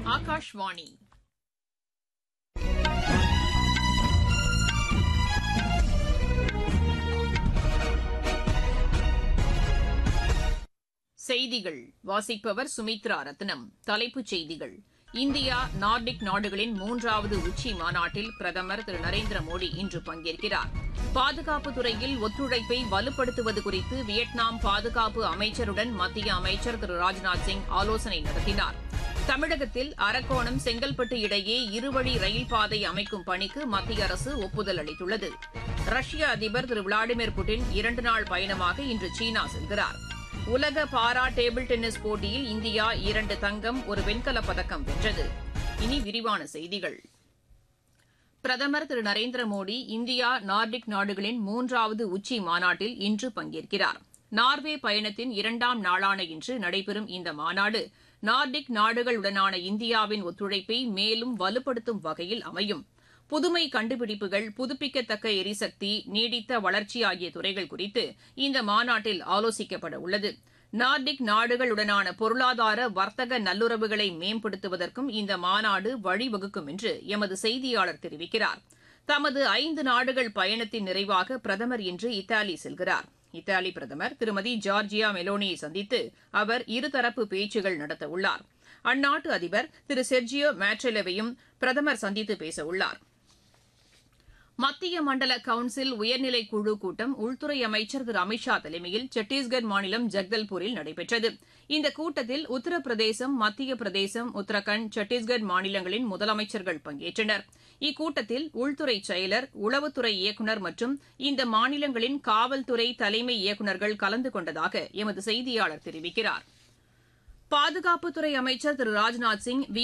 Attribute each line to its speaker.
Speaker 1: ஆகாஷ்வாணி செய்திகள் வாசிப்பவர் சுமித்ரா ரத்னம் தலைப்புச் செய்திகள் இந்தியா நார்டிக் நாடுகளின் மூன்றாவது உச்சி மாநாட்டில் பிரதமர் திரு நரேந்திர மோடி இன்று பங்கேற்கிறார் பாதுகாப்பு துறையில் ஒத்துழைப்பை வலுப்படுத்துவது குறித்து வியட்நாம் பாதுகாப்பு அமைச்சருடன் மத்திய அமைச்சர் திரு ராஜ்நாத் சிங் ஆலோசனை நடத்தினார் தமிழகத்தில் அரக்கோணம் செங்கல்பட்டு இடையே இருவழி ரயில் பாதை அமைக்கும் பணிக்கு மத்திய அரசு ஒப்புதல் அளித்துள்ளது ரஷ்ய அதிபர் திரு விளாடிமிர் புட்டின் இரண்டு நாள் பயணமாக இன்று சீனா செல்கிறார் உலக பாரா டேபிள் டென்னிஸ் போட்டியில் இந்தியா இரண்டு தங்கம் ஒரு வெண்கலப் பதக்கம் வென்றது இனி விரிவான செய்திகள் பிரதமர் திரு நரேந்திர மோடி இந்தியா நார்டிக் நாடுகளின் மூன்றாவது உச்சி மாநாட்டில் இன்று பங்கேற்கிறார் நார்வே பயணத்தின் இரண்டாம் நாளான இன்று நடைபெறும் இந்த மாநாடு நார்டிக் நாடுகளுடனான இந்தியாவின் ஒத்துழைப்பை மேலும் வலுப்படுத்தும் வகையில் அமையும் புதுமை கண்டுபிடிப்புகள் புதுப்பிக்கத்தக்க எரிசக்தி நீடித்த வளர்ச்சி ஆகிய துறைகள் குறித்து இந்த மாநாட்டில் ஆலோசிக்கப்பட உள்ளது நார்டிக் நாடுகளுடனான பொருளாதார வர்த்தக நல்லுறவுகளை மேம்படுத்துவதற்கும் இந்த மாநாடு வழிவகுக்கும் என்று எமது செய்தியாளர் தெரிவிக்கிறார் தமது ஐந்து நாடுகள் பயணத்தின் நிறைவாக பிரதமர் இன்று இத்தாலி செல்கிறார் இத்தாலி பிரதமர் திருமதி ஜார்ஜியா மெலோனியை சந்தித்து அவர் இருதரப்பு பேச்சுகள் நடத்தவுள்ளார் அந்நாட்டு அதிபர் திரு செர்ஜியோ மேட்ரெலவையும் பிரதமர் சந்தித்து பேசவுள்ளார் மத்திய மண்டல கவுன்சில் உயர்நிலை குழு கூட்டம் உள்துறை அமைச்சர் திரு அமித்ஷா தலைமையில் சத்தீஸ்கர் மாநிலம் ஜக்தல்பூரில் நடைபெற்றது இந்த கூட்டத்தில் உத்தரப்பிரதேசம் மத்திய பிரதேசம் உத்தரகாண்ட் சத்தீஸ்கர் மாநிலங்களின் முதலமைச்சர்கள் பங்கேற்றனர் இக்கூட்டத்தில் உள்துறை செயலர் உளவுத்துறை இயக்குநர் மற்றும் இந்த மாநிலங்களின் காவல்துறை தலைமை இயக்குநர்கள் கலந்து கொண்டதாக எமது செய்தியாளர் தெரிவிக்கிறார் பாதுகாப்புத்துறை அமைச்சர் திரு ராஜ்நாத் சிங்